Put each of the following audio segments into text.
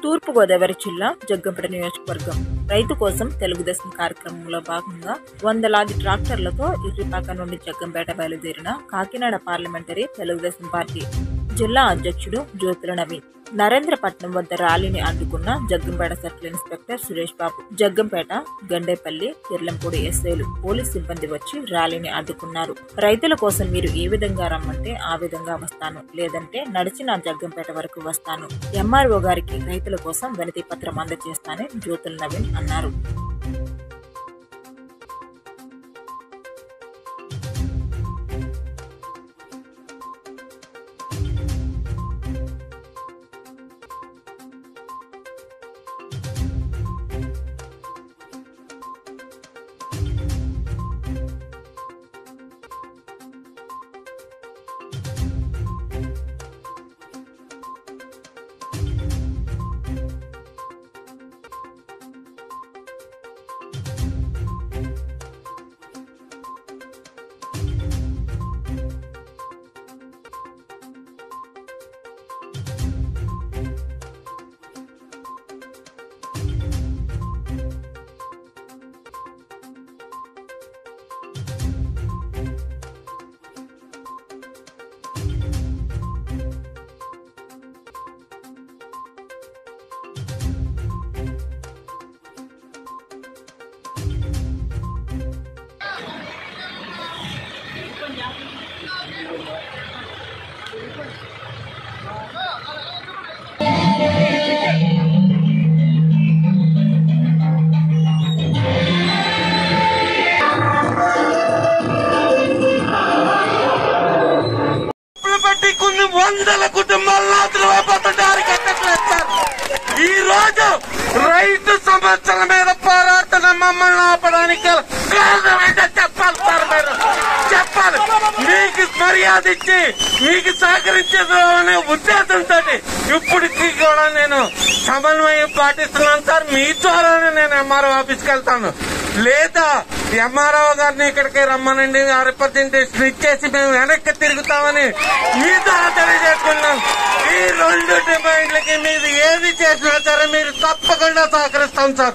తూర్పుగోదావరి జిల్లా జగ్గంపేట నియోజకవర్గం రైతు కోసం తెలుగుదేశం కార్యక్రమంలో భాగంగా వందలాది ట్రాక్టర్లతో ఇర్రిపాక నుండి జగ్గంపేట బయలుదేరిన కాకినాడ పార్లమెంటరీ తెలుగుదేశం పార్టీ జిల్లా అధ్యక్షుడు జ్యోతుల నవీన్ నరేంద్రపట్నం వద్ద ర్యాలీని అడ్డుకున్న జగ్గంపేట సర్కిల్ ఇన్స్పెక్టర్ సురేష్ బాబు జగ్గంపేట గండేపల్లి కిర్లంపూడి ఎస్ఐలు పోలీస్ సిబ్బంది వచ్చి ర్యాలీని అడ్డుకున్నారు రైతుల కోసం మీరు ఏ విధంగా రమ్మంటే ఆ విధంగా వస్తాను లేదంటే నడిచి నా జగ్గంపేట వరకు వస్తాను ఎంఆర్ఓ గారికి రైతుల కోసం వినతి పత్రం అందజేస్తానని జ్యోతుల నవీన్ అన్నారు డబ్బులు పెట్టి కొన్ని వందల కుటుంబాలు నాశనం అయిపోతుంటే అరికట్టట్లేదు సార్ ఈ రోజు రైతు సమస్యల మీద పోరాడుతున్న మమ్మల్ని ఆపడానికి గల కారణం ఏంటో చెప్పాలి సార్ మీరు చెప్పాలి మీకు మర్యాద ఇచ్చి మీకు సహకరించేదనే ఉద్దేశంతో ఇప్పటికీ కూడా నేను సమన్వయం పాటిస్తున్నాను సార్ మీ ద్వారానే నేను ఎంఆర్ఓ ఆఫీస్కి వెళ్తాను లేదా ఎంఆర్ఓ గారిని ఇక్కడికి రమ్మనండి ఆ రిప్రజెంటేషన్ ఇచ్చేసి మేము వెనక్కి తిరుగుతామని మీ ద్వారా తెలియజేసుకున్నాం ఈ రెండు డిమాండ్లకి మీరు ఏది చేసినా సరే మీరు తప్పకుండా సహకరిస్తాం సార్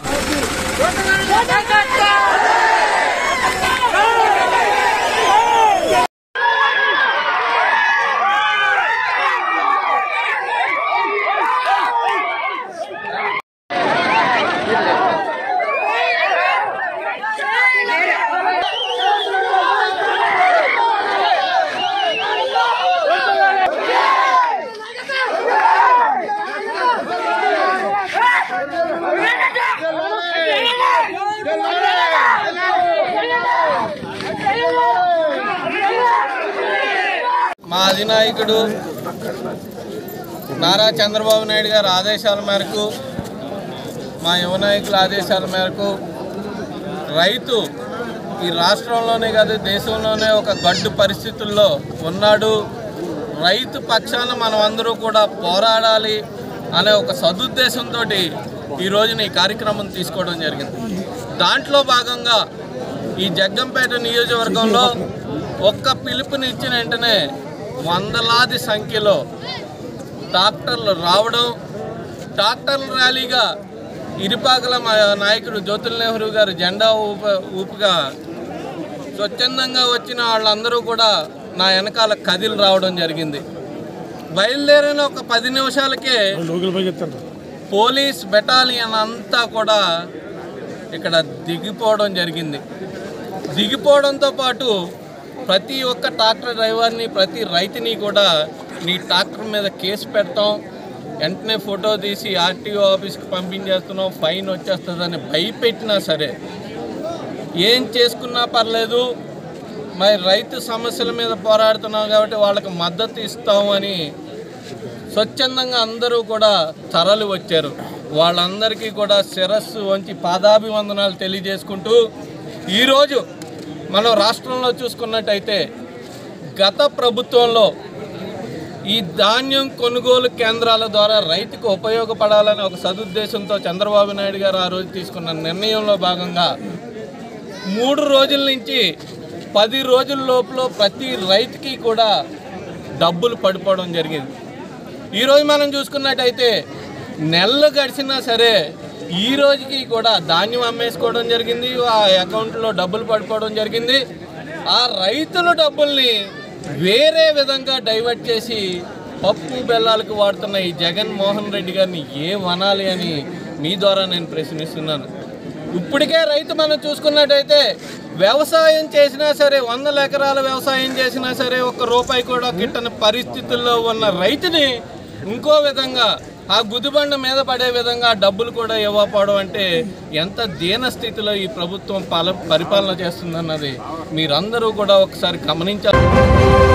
మా అధినాయకుడు నారా చంద్రబాబు నాయుడు గారి ఆదేశాల మేరకు మా యువ నాయకుల ఆదేశాల మేరకు రైతు ఈ రాష్ట్రంలోనే కాదు దేశంలోనే ఒక గడ్డు పరిస్థితుల్లో ఉన్నాడు రైతు పక్షాన మనం అందరూ కూడా పోరాడాలి అనే ఒక సదుద్దేశంతో ఈ రోజున ఈ కార్యక్రమం తీసుకోవడం జరిగింది దాంట్లో భాగంగా ఈ జగ్గంపేట నియోజకవర్గంలో ఒక్క పిలుపునిచ్చిన వెంటనే వందలాది సంఖ్యలో డాక్టర్లు రావడం డాక్టర్ల ర్యాలీగా ఇరుపాకల మా నాయకుడు జ్యోతుల్ నెహ్రూ గారు జెండా ఊప ఊపుగా స్వచ్ఛందంగా వచ్చిన వాళ్ళందరూ కూడా నా వెనకాల కదిలి రావడం జరిగింది బయలుదేరిన ఒక పది నిమిషాలకే పోలీస్ బెటాలియన్ అంతా కూడా ఇక్కడ దిగిపోవడం జరిగింది దిగిపోవడంతో పాటు ప్రతి ఒక్క ట్రాక్టర్ డ్రైవర్ని ప్రతి రైతుని కూడా నీ ట్రాక్టర్ మీద కేసు పెడతాం వెంటనే ఫోటో తీసి ఆర్టీఓ ఆఫీస్కి పంపించేస్తున్నాం ఫైన్ వచ్చేస్తుందని భయపెట్టినా సరే ఏం చేసుకున్నా పర్లేదు మరి రైతు సమస్యల మీద పోరాడుతున్నాం కాబట్టి వాళ్ళకి మద్దతు ఇస్తాం అని స్వచ్ఛందంగా అందరూ కూడా తరలి వచ్చారు వాళ్ళందరికీ కూడా శిరస్సు వంచి పాదాభివందనాలు తెలియజేసుకుంటూ ఈరోజు మనం రాష్ట్రంలో చూసుకున్నట్టయితే గత ప్రభుత్వంలో ఈ ధాన్యం కొనుగోలు కేంద్రాల ద్వారా రైతుకు ఉపయోగపడాలని ఒక సదుద్దేశంతో చంద్రబాబు నాయుడు గారు ఆ రోజు తీసుకున్న నిర్ణయంలో భాగంగా మూడు రోజుల నుంచి పది రోజుల లోపల ప్రతి రైతుకి కూడా డబ్బులు పడిపోవడం జరిగింది ఈరోజు మనం చూసుకున్నట్టయితే నెలలు గడిచినా సరే ఈ రోజుకి కూడా ధాన్యం అమ్మేసుకోవడం జరిగింది ఆ అకౌంట్లో డబ్బులు పడిపోవడం జరిగింది ఆ రైతుల డబ్బుల్ని వేరే విధంగా డైవర్ట్ చేసి పప్పు బెల్లాలకు వాడుతున్న ఈ జగన్మోహన్ రెడ్డి గారిని ఏం అనాలి అని మీ ద్వారా నేను ప్రశ్నిస్తున్నాను ఇప్పటికే రైతు మనం చూసుకున్నట్టయితే వ్యవసాయం చేసినా సరే వందల ఎకరాల వ్యవసాయం చేసినా సరే ఒక్క రూపాయి కూడా గిట్టని పరిస్థితుల్లో ఉన్న రైతుని ఇంకో విధంగా ఆ గుదిబండ మీద పడే విధంగా ఆ డబ్బులు కూడా ఇవ్వకపోవడం అంటే ఎంత దీన స్థితిలో ఈ ప్రభుత్వం పాల పరిపాలన చేస్తుందన్నది మీరందరూ కూడా ఒకసారి గమనించాలి